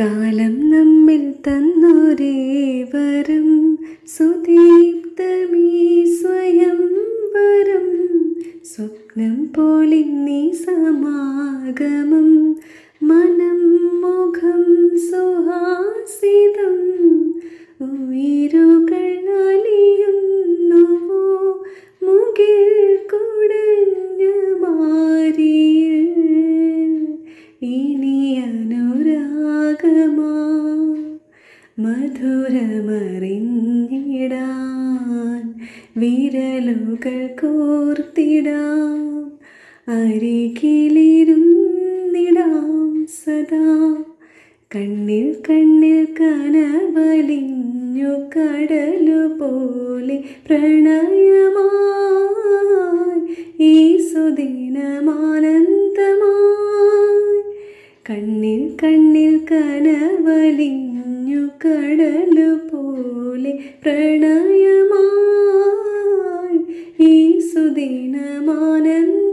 കാലം നമ്മിൽ തന്നൊരേവരം സുദീപ്തമീ സ്വയം വരം സ്വപ്നം പോലിന്നീ സമാഗമം മനം മുഖം സുഹാസിതം ഉയരുകൾ അലിയുന്നുവോ മുകിൽ കുടഞ്ഞ മാരിയിൽ ഇനി അനുരാഗമാ മധുരമറിഞ്ഞിടാൻ വിരലുകൾ കോർത്തിടാം അരികിലിരുന്നിടാം സദാ കണ്ണിൽ കണ്ണിൽ കനവലിഞ്ഞു കടലു പോലെ പ്രണയമായി ഈ സുദിനമാനന്ദമായി കണ്ണിൽ കണ്ണിൽ കനവലിഞ്ഞു കടലു പോലെ പ്രണയമായി ഈ സുദിനമാനന്ദ